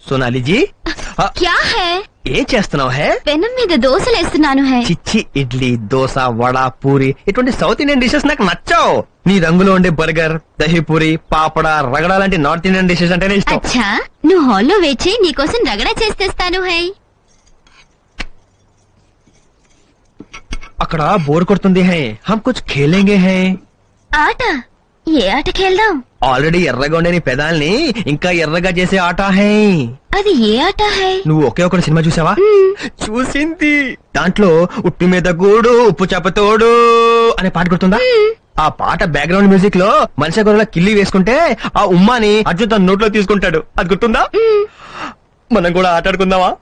సోనాలిజీ ఆ, క్యా హే ఏం చేస్తున్నావు హే పెనం మీద దోశలు వేస్తున్నాను హే చిచ్చి ఇడ్లీ దోశ వడ పూరి ఇటువంటి సౌత్ ఇండియన్ డిషెస్ నాకు నచ్చావు నీ రంగులో ఉండే బర్గర్ దహీపూరి పాపడ రగడ లాంటి నార్త్ ఇండియన్ డిషెస్ అంటేనే ఇష్టం అచ్చా నువ్వు హాల్లో వేచి నీకోసం రగడ చేస్తేస్తాను హై అక్కడ బోర్ కొడుతుంది హై హమ్ కుచ్ ఖేలేంగే హై ఆట ఏ ఆట ఖేల్దాం ఆల్రెడీ ఎర్రగా ఉండే నీ పెదాల్ని ఇంకా ఎర్రగా చేసే ఆట హై అది ఏ ఆట హై నువ్వు ఒకే ఒక సినిమా చూసావా చూసింది దాంట్లో ఉట్టి మీద గూడు ఉప్పు చేపతోడు అనే పాట గుర్తుందా ఆ పాట బ్యాక్గ్రౌండ్ మ్యూజిక్ లో మనిషి గొర్రెల కిల్లి వేసుకుంటే ఆ ఉమ్మాని అర్జున్ తన నోట్లో తీసుకుంటాడు అది గుర్తుందా మనం కూడా ఆటాడుకుందామా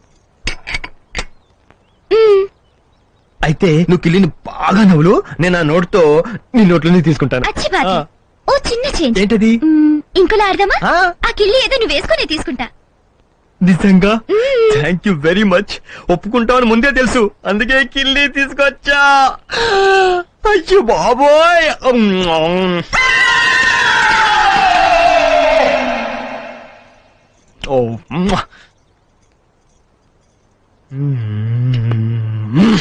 అయితే నువ్వు కిల్లిని బాగా నవ్వులు నేను ఆ నోట్తో నీ నోట్లోనే తీసుకుంటాను అచ్చి బాధ ఆ, ఓ చిన్న చేంజ్ ఏంటది మ్మ్, ఇంకోలా ఆడదామా ఆ, ఆ కిల్లి ఏదో నువ్వు వేసుకుని తీసుకుంటా నిజంగా థ్యాంక్ యూ వెరీ మచ్ ఒప్పుకుంటామని ముందే తెలుసు అందుకే కిల్లి తీసుకొచ్చా అయ్యో బాబోయ్ ఓ మ్మ్. మ్మ్.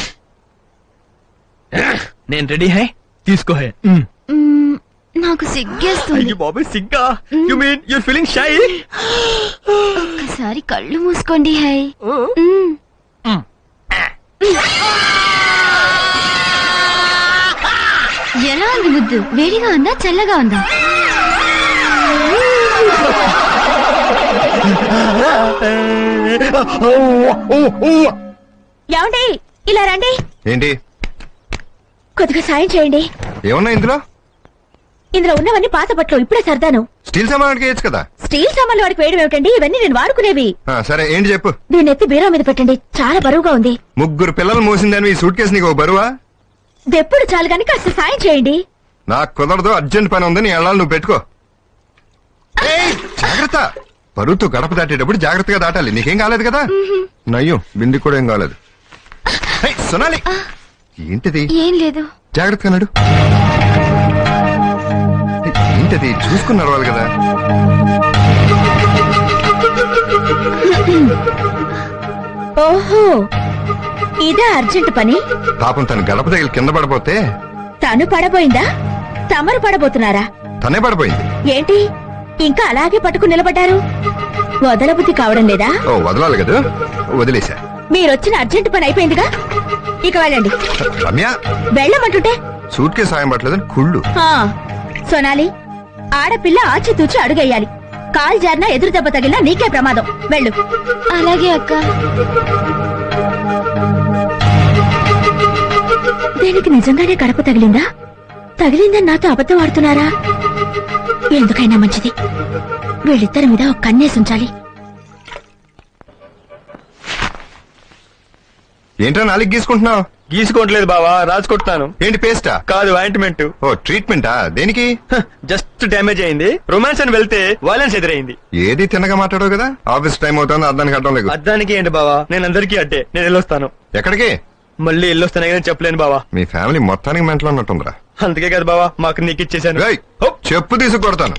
నేను రెడీ హై తీసుకో హై మ్మ్. మ్మ్, నాకు సిగ్గేస్తుంది అయ్యో బాబోయ్ సిగ్గా you mean you feeling shy ఒకసారి కళ్ళు మూసుకోండి హై మ్మ్. ఎలా ఉంది ముద్దు వేడిగా ఉందా చల్లగా ఉందా ఏమండి ఇలా రండి ఏంటి కొద్దిగా సాయం చేయండి ఏమన్నా ఇందులో ఇందులో ఉన్నవన్నీ పాత బట్టలు ఇప్పుడే సర్దాను స్టీల్ సామాన్ వేయచ్చు కదా స్టీల్ సామాన్లు వాడికి వేయడం ఏమిటండి ఇవన్నీ నేను వాడుకునేవి ఆ, సరే ఏంటి చెప్పు దీన్ని ఎత్తి బీరో మీద పెట్టండి చాలా బరువుగా ఉంది ముగ్గురు పిల్లలు మోసిందని ఈ సూట్ కేసు నీకు ఓ బరువా దెప్పుడు చాలు గాని కాస్త సాయం చేయండి నాకు కుదరదు అర్జెంట్ పని ఉంది నీ వెళ్ళాలి నువ్వు పెట్టుకో ఏయ్, జాగ్రత్త బరువుతో గడప దాటేటప్పుడు జాగ్రత్తగా దాటాలి నీకేం కాలేదు కదా నయ్యం బింది కూడా ఏం కాలేదు ఏయ్, సొనాలి ఏంటిది ఏం లేదు జాగ్రత్తగా నడు ఏయ్, ఏంటిది చూసుకుని నడవాలి కదా ఓహో ఇదే అర్జెంట్ పని పాపం తను గడప దగ్గర కింద పడిపోతే తను పడబోయిందా తమరు పడబోతున్నారా తనే పడిపోయింది ఏంటి ఇంకా అలాగే పట్టుకుని నిలబడ్డారు వదలబుద్ధి కావడం లేదా ఓ వదలాలి కదా వదిలేశా మీరొచ్చిన అర్జెంట్ పని అయిపోయిందిగా ఇక వెళ్ళండి రమ్య వెళ్ళమంటుంటే సూట్ కేసు సాయం పట్టలేదని కుళ్ళు ఆ, సోనాలి ఆడపిల్ల ఆచితూచి అడుగేయాలి కాల్ జారినా ఎదురు దెబ్బ తగిలినా నీకే ప్రమాదం వెళ్ళు అలాగే అక్క దీనికి నిజంగానే గడప తగిలిందా తగిలిందని నాతో అబద్ధం ఆడుతున్నారా ఎందుకైనా మంచిది వీళ్ళిద్దరి మీద ఒక కన్నేసి ఉంచాలి ఏంట్రా నాలుగు గీసుకుంటున్నావు గీసుకోవట్లేదు బావా రాసుకుంటున్నాను ఏంటి పేస్టా కాదు ఆయింట్మెంట్ ఓ ట్రీట్మెంటా దేనికి జస్ట్ డ్యామేజ్ అయింది రొమాన్స్ అని వెళ్తే వైలెన్స్ ఎదురైంది ఏది తిన్నగా మాట్లాడవు కదా ఆఫీస్ టైం అవుతుంది అర్థానికి అర్థం లేదు అద్దానికి ఏంటి బావా నేను అందరికీ అడ్డే నేను వెళ్ళొస్తాను ఎక్కడికి మళ్ళీ వెళ్ళొస్తాను కానీ చెప్పలేను బావా మీ ఫ్యామిలీ మొత్తానికి మెంటలో ఉన్నట్టుందిరా అందుకే కదా బావా మాకు నీకు ఇచ్చేసాను రేయ్, చెప్పు తీసి కొడతాను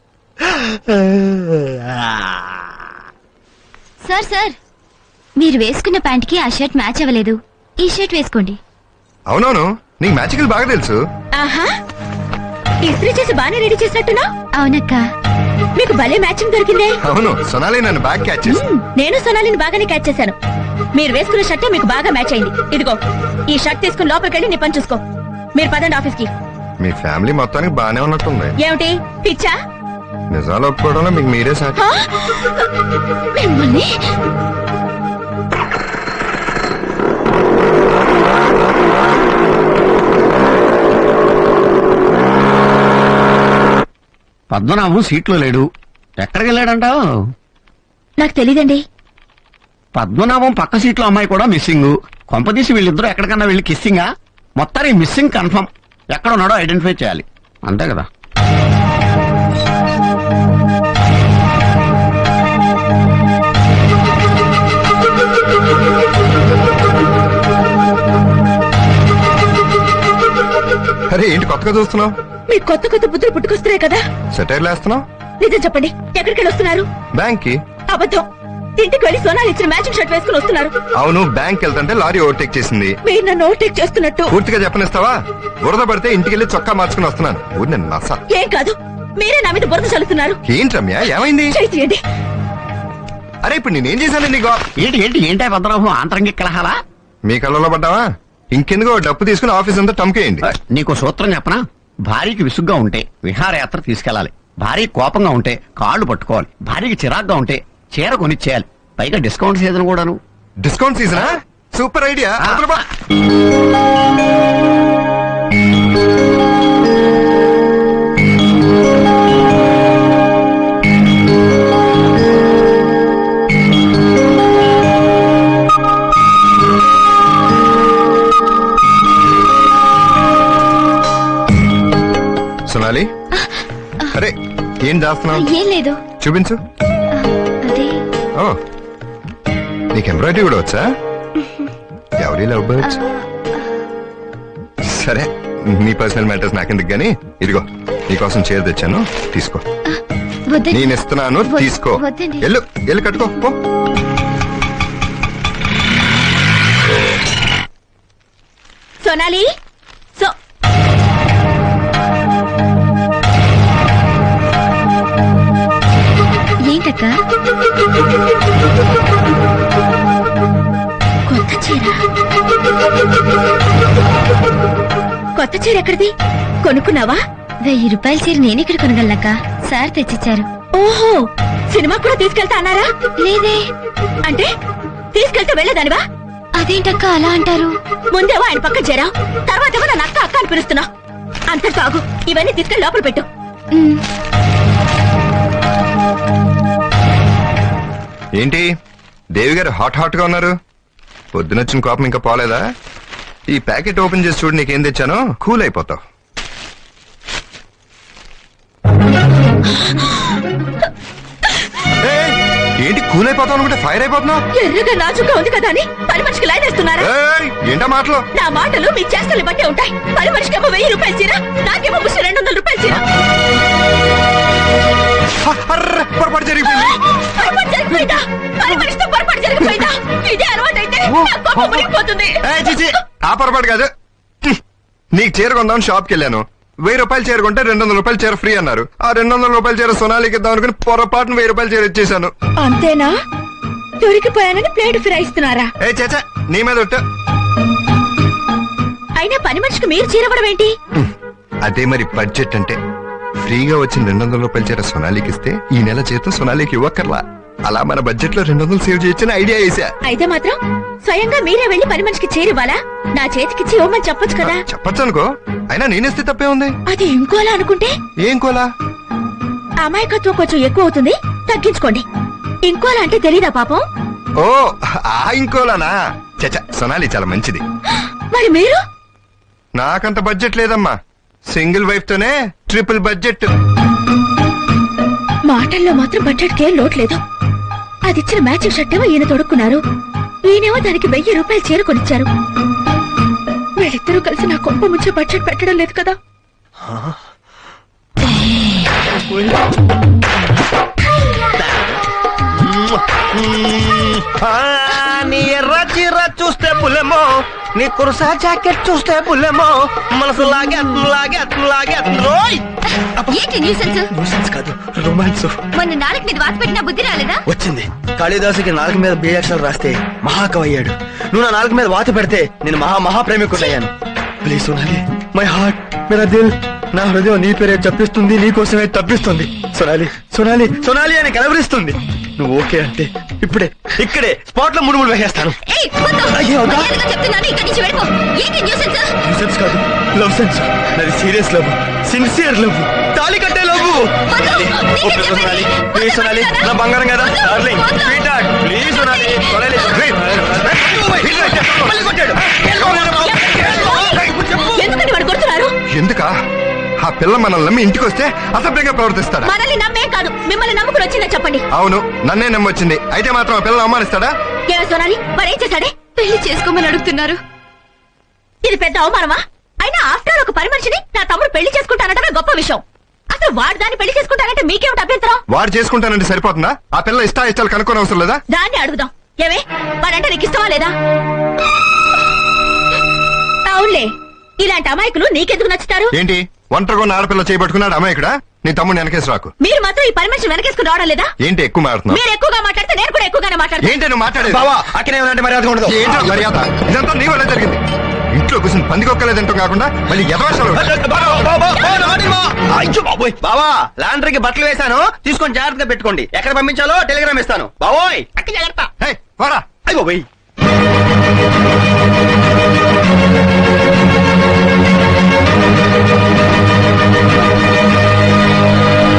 సార్ సార్ మీరు వేసుకున్న ప్యాంట్ కి ఆ షర్ట్ మ్యాచ్ అవ్వలేదు ఈ షర్ట్ వేసుకోండి అవునవును నీకు మ్యాజికల్ బాగా తెలుసు ఆహా ఇస్త్రీ చేసి బానే రెడీ చేసినట్టున్నా అవునక్క మీకు భలే మ్యాచింగ్ దొరికిందే అవును సొనాలి నన్ను బ్యాగ్ క్యాచ్ చేసి మ్మ్, నేను సొనాలిని బాగానే క్యాచ్ చేశాను మీరు వేసుకున్న షర్టే మీకు బాగా మ్యాచ్ అయింది ఇదిగో ఈ షర్ట్ తీసుకుని లోపలికి వెళ్ళి నీ పని చూసుకో మీరు పదండి ఆఫీస్ కి మీ ఫ్యామిలీ మొత్తానికి బానే ఉన్నట్టుంది ఏమిటి పిచ్చా నిజాలు ఒప్పుకోవడంలో మీకు మీరే సాటి హా? మిమ్మల్ని పద్మనాభం సీట్లో లేడు ఎక్కడికి వెళ్ళాడంటావు నాకు తెలీదండి పద్మనాభం పక్క సీట్లో అమ్మాయి కూడా మిస్సింగ్ కొంపదీసి వీళ్ళిద్దరూ ఎక్కడికన్నా వెళ్ళి కిస్సింగా మొత్తానికి మిస్సింగ్ కన్ఫర్మ్ ఎక్కడ ఉన్నాడో ఐడెంటిఫై చేయాలి అంతే కదా అరే ఏంటి కొత్తగా చూస్తున్నావు మీకు కొత్త కొత్త బుద్ధులు పుట్టుకొస్తున్నాయి కదా సెటైర్లు వేస్తున్నావు నిజం చెప్పండి ఎక్కడికి వెళ్ళి వస్తున్నారు బ్యాంక్ కి అబద్ధం ఇంటికి వెళ్ళి సోనాలు ఇచ్చిన మ్యాచింగ్ షర్ట్ వేసుకుని వస్తున్నారు అవును బ్యాంక్ వెళ్తుంటే లారీ ఓవర్టేక్ చేసింది మీరు నన్ను ఓవర్టేక్ చేస్తున్నట్టు పూర్తిగా చెప్పనిస్తావా బురద పడితే ఇంటికి వెళ్ళి చొక్కా మార్చుకుని వస్తున్నాను ఊరి నస ఏం కాదు మీరే నా మీద బురద చల్లుతున్నారు ఏంటి రమ్య ఏమైంది చేయి తీయండి అరే ఇప్పుడు నేనేం చేశాను నీకు ఏంటి ఏంటి ఏంటి భద్రబాబు ఆంతరంగిక కలహాలా మీ కళ్ళలో పడ్డావా ఇంకెందుకో డప్పు తీసుకుని ఆఫీస్ అంతా టమ్కేయండి ఆ, నీకు సూత్రం చెప్పనా భార్యకి విసుగ్గా ఉంటే విహారయాత్ర తీసుకెళ్ళాలి భార్య కోపంగా ఉంటే కాళ్ళు పట్టుకోవాలి భార్యకి చిరాగ్గా ఉంటే చీర కొనిచ్చేయాలి పైగా డిస్కౌంట్ సీజన్ కూడాను డిస్కౌంట్ సీజనా సూపర్ ఐడియా ఆ. అసలు బా. సోనాలి అరే ఏం చేస్తున్నావు ఏం లేదు చూపించు అదే ఓ నీకు ఎంబ్రాయిడరీ కూడా వచ్చా ఎవరి లవ్ బర్డ్స్ సరే నీ పర్సనల్ మ్యాటర్స్ నాకెందుకు గానీ ఇదిగో నీకోసం చీర తెచ్చాను తీసుకో వద్దండి నేను ఇస్తున్నాను వద్దు- తీసుకో వద్దండి. ఎల్లు ఎల్లు కట్టుకో పో సోనాలి సో ఏంటక్క కొత్త చీర కొత్త చీర ఎక్కడిది కొనుక్కున్నావా వెయ్యి రూపాయల చీర నేను ఇక్కడ కొనగలనక్క సార్ తెచ్చిచ్చారు ఓహో సినిమా కూడా తీసుకెళ్తా అన్నారా లేదే అంటే తీసుకెళ్తే వెళ్ళేదానివా అదేంటక్క అలా అంటారు ముందేవో ఆయన పక్క చేరా తర్వాత నన్ను అక్క అక్క అని పిలుస్తున్నా అంత కాగు ఇవన్నీ తీసుకెళ్ళి లోపల పెట్టు ఏంటి దేవి గారు హాట్ హాట్ గా ఉన్నారు పొద్దునొచ్చిన కోపం ఇంకా పోలేదా ఈ ప్యాకెట్ ఓపెన్ చేసి చూడు నీకేం తెచ్చానో కూల్ అయిపోతావు ఏయ్, ఏంటి కూల్ అయిపోతావు అనుకుంటే ఫైర్ అయిపోతున్నావు ఎర్రగా నాజుగా ఉంది కదా అని పని మనిషికి లైన్ వేస్తున్నారా ఏయ్, ఏంటా మాటలు నా మాటలు మీ చేష్టలు బట్టే ఉంటాయి పని మనిషికేమో వెయ్యి రూపాయలు చీర నాకేమో ముసి రెండు వందల రూపాయలు చీర హ, అర్ర, పొరపాటు జరిగిపోయింది పొరపాటు జరిగిపోయిందా పని మనిషితో పొరపాటు జరిగిపోయిందా ఇదే అలవాటైతే నా కోపం మునిగిపోతుంది ఏయ్, చిచి, ఆ పొరపాటు కాదు హ్మ్. నీకు చీర కొందామని షాప్కి వెళ్ళాను వెయ్యి రూపాయలు చీర కొంటే రెండు వందల రూపాయలు చీర ఫ్రీ అన్నారు ఆ రెండు వందల రూపాయల చీర సొనాలికి ఇద్దాం అనుకుని పొరపాటున వెయ్యి రూపాయలు చీర ఇచ్చేసాను అంతేనా దొరికిపోయానని ప్లేట్ ఫిరాయిస్తున్నారా ఏ చేచా నీ మీద ఒట్టు అయినా పని మనిషికి మీరు చీరవడం ఏంటి హ్మ్. అదే మరి బడ్జెట్ అంటే ఫ్రీగా వచ్చిన రెండు వందల రూపాయల చీర సొనాలికి ఇస్తే ఈ నెల జీతం సొనాలికి ఇవ్వక్కర్లా అలా మన బడ్జెట్ లో రెండు వందలు సేవ్ చేయొచ్చని ఐడియా వేసా అయితే మాత్రం స్వయంగా మీరే వెళ్లి పని మనిషికి చీరివ్వాలా నా చేతికిచ్చి ఇవ్వమని చెప్పొచ్చు కదా చెప్పచ్చు అనుకో అయినా నేనేస్తే తప్పే ఉంది అది ఇంకోలా అనుకుంటే ఏం కోలా అమాయకత్వం కొంచెం ఎక్కువ అవుతుంది తగ్గించుకోండి ఇంకోలా అంటే తెలీదా పాపం ఓ ఆ ఇంకోలానా చచ సొనాలి చాలా మంచిది మరి మీరు నాకంత బడ్జెట్ లేదమ్మా సింగిల్ వైఫ్ తోనే ట్రిపుల్ బడ్జెట్ మాటల్లో మాత్రం బడ్జెట్ కే లోటు లేదు అది ఇచ్చిన మ్యాచింగ్ షర్ట్ ఏమో ఈయన తొడుక్కున్నారు ఈయనేమో దానికి వెయ్యి రూపాయలు చీర కొనిచ్చారు వీళ్ళిద్దరూ కలిసి నా కొంప ముంచే బడ్జెట్ పెట్టడం లేదు కదా ఆ, నీ ఎర్ర చీర చూస్తే పులెమో నీ కుర్సా జాకెట్ చూస్తే పులెమో మనసు లాగే లాగే లాగే రోయ్ ఏంటి న్యూసెన్స్ న్యూసెన్స్ కాదు రొమాన్స్ మొన్న నాలుగు మీద వాత పెట్టిన బుద్ధి రాలేదా వచ్చింది కాళిదాసుకి నాలుగు మీద బీజాక్షరాలు రాస్తే మహాకవి అయ్యాడు నువ్వు నా నాలుగు మీద వాత పెడితే నేను మహా మహాప్రేమికుడయ్యాను ప్లీజ్ సోనాలి మై హార్ట్ మేరా దిల్ నా హృదయం నీ పేరే చెప్పిస్తుంది నీ కోసమే తప్పిస్తుంది సోనాలి సోనాలి సోనాలి అని కలవరిస్తుంది నువ్వు ఓకే అంటే ఇప్పుడే ఇక్కడే స్పాట్ లో మూడు మూడు వేసేస్తాను అయ్యో, వద్దా? చెప్తున్నాను ఇక్కడి నుంచి వెళ్ళిపో ఏంటి న్యూసెన్స్ సెన్స్ కాదు లవ్ సెన్స్ నాది సీరియస్ లవ్ సిన్సియర్ లవ్ తాళి కట్టే లవ్ నీకే చెప్పేది. ప్లీజ్ సోనాలి నా బంగారం కదా వద్దు, డార్లింగ్ వద్దు. Sweetheart please Sonali Sonali మళ్ళీ కొట్టాడు ఎందుకని వాడు కొడుతున్నారు ఎందుకా ఆ పిల్ల మనల్ని నమ్మి ఇంటికి వస్తే అసభ్యంగా ప్రవర్తిస్తాడా మనల్ని నమ్మే కాదు మిమ్మల్ని నమ్ముకుని వచ్చిందా చెప్పండి అవును నన్నే నమ్మొచ్చింది అయితే మాత్రం ఆ పిల్లలు అవమానిస్తాడా ఏ సోనాలి మరేం చేశాడే పెళ్లి చేసుకోమని అడుగుతున్నారు ఇది పెద్ద అవమానమా అయినా ఆఫ్టర్ ఒక పని మనిషిని నా తమ్ముడు పెళ్లి చేసుకుంటానటమే గొప్ప విషయం అసలు అసలు వాడు దాన్ని పెళ్లి చేసుకుంటానంటే మీకేమిటి అభ్యంతరం వాడు చేసుకుంటానంటే సరిపోతుందా ఆ పిల్ల ఇష్టా ఇష్టాలు కనుక్కోని అవసరం లేదా దాన్ని అడుగుదాం ఏమే వాడంటే నీకు ఇష్టమా లేదా అవునులే ఇలాంటి అమాయకులు నీకెందుకు నచ్చుతారు ఏంటి ఒంటరిగా ఉన్న ఆడపిల్ల చేయబట్టుకున్నాడు అమ్మాయి ఇక్కడ నీ తమ్ముడు వెనకేసి రాకు మీరు మాత్రం ఈ పని మనిషిని వెనకేసుకుని రావడం లేదా ఏంటి ఎక్కువ మాడుతున్నావు మీరు ఎక్కువగా మాట్లాడితే నేను కూడా ఎక్కువగానే మాట్లాడతాను ఏంటి నువ్వు మాట్లాడేది బావా అక్కడే ఉన్నట్టు మర్యాద ఉండదు ఏంటి ఆ మర్యాద ఇదంతా నీ వల్ల జరిగింది ఇంట్లో కూర్చొని పందికొక్కలేదంటాం కాకుండా మళ్ళీ ఎదవేషాలు బావా, బావా, బావా, నాని మా. అయ్యో బాబోయ్. బావా లాండ్రీకి బట్టలు వేశాను తీసుకొని జాగ్రత్తగా పెట్టుకోండి ఎక్కడ పంపించాలో టెలిగ్రామ్ ఇస్తాను బావోయ్ అక్క జాగ్రత్త హే, పోరా అయ్యో బాబోయ్